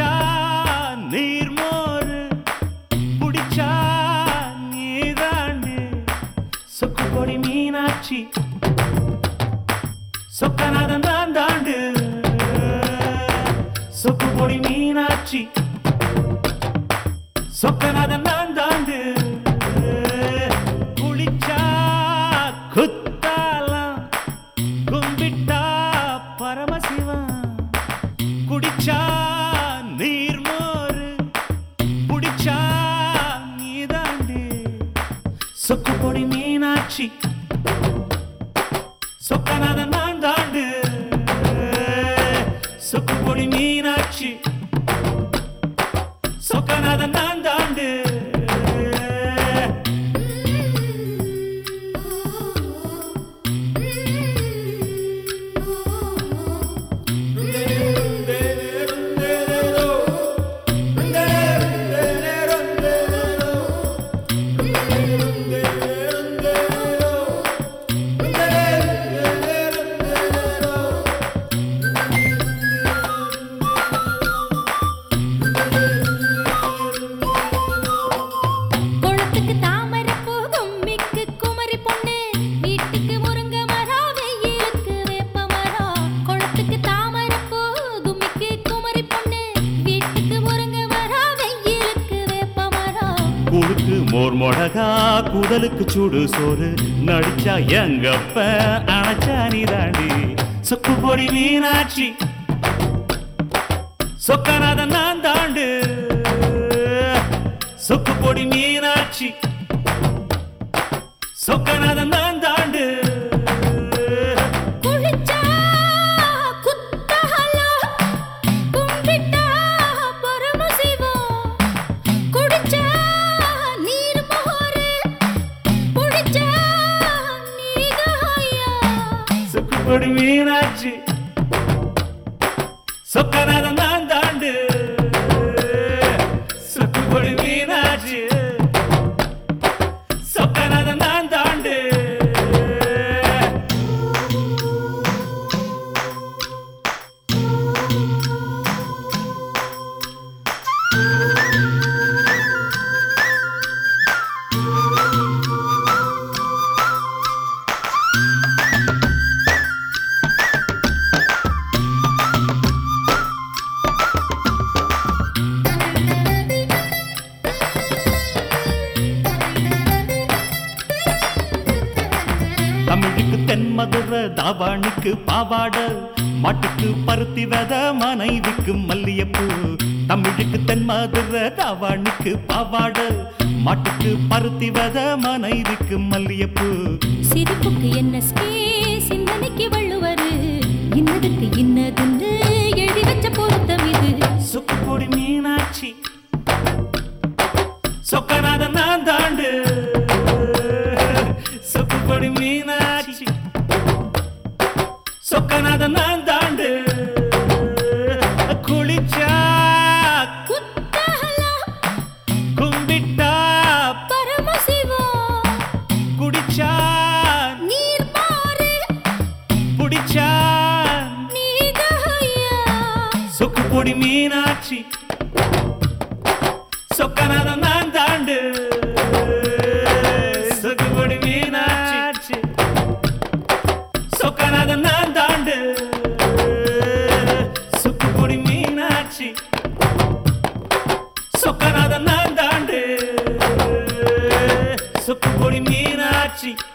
குடிச்சா நீர்மோரு புடிச்சா நீதாண்டு சொக்கு பொடி மீனாட்சி சொக்கநாதன் தான் தாண்டு சொக்கு பொடி மீனாட்சி சொக்கநாதன் தான் தாண்டு குளிச்சா குத்தாலம் கும்பிட்டா பரமசிவன் குடிச்சா நீர்மோரு புடிச்சா நீதாண்டு சொக்கு பொடி மீனாட்சி சொக்கநாதன் நான் தாண்டு சொக்கு பொடி மீனாட்சி சொக்கநாதன் நான் தாண்டு குளத்துக்கு தாமரை போகும் மிக்கு குமரி பொண்ணு வீட்டுக்கு முருங்க மரம் வெயிலுக்கு வேப்ப மரம் குளத்துக்கு தாமரை போகும் மிக்கு குமரி பொண்ணு வீட்டுக்கு முருங்க மரம் வெயிலுக்கு வேப்ப மரம் கூழுக்கு மோர் மொடகா குடலுக்கு சூடு சோறு நடிச்சா எங்கப்ப அணைச்சா நீ தாண்டி சொக்கு பொடி மீனாட்சி சொக்கநாதன் நான் தாண்டு சொக்கு பொடி மீனாட்சி சொக்கநாதன் நான் தாண்டு குளிச்சா குத்தஹலம் கும்பிட்டா பரமசிவம் குடிச்சா நீர் மோரு புடிச்சா நீதாயா சொக்கு பொடி மீனாட்சி சொக்கநாதன் நான் தாண்டு சொக்கு பொடி மீனாட்சி சொக்கநாதன் நான் தாண்டு தமிழுக்கு தென்மதுரை தாவாணிக்கு பாவாட மாட்டுக்கு பருத்தி வித மனைவிக்கு மல்லியப்பூ தமிழுக்கு தென்மதுரை தாவாணிக்கு பாவாட மாட்டுக்கு பருத்தி வித மனைவிக்கு மல்லியப்பூ சிரிப்புக்கு என்ன ஸ்பேஸ் சிந்தனைக்கு வள்ளுவரு இன்னதுக்கு இன்னதுன்னு எழுதி வச்ச பொருத்தம் இது சொக்கு பொடி மீனாட்சி சொக்கநாதன் நான் தாண்டு சொக்கு பொடி மீனாட்சி சொக்கநாதன் நான் தாண்டு குளிச்சா குத்தஹலம் கும்பிட்டா பரமசிவம் குடிச்சா நீர் மாறு புடிச்சா நீதாயா சொக்கு பொடி மீனாட்சி சொக்கநாதன் நான் தாண்டு சொக்கு பொடி மீனாட்சி சொக்கநாதன் நான் தாண்டு சொக்கு பொடி மீனாட்சி சொக்கநாதன் நான் தாண்டு சொக்கு பொடி மீனாட்சி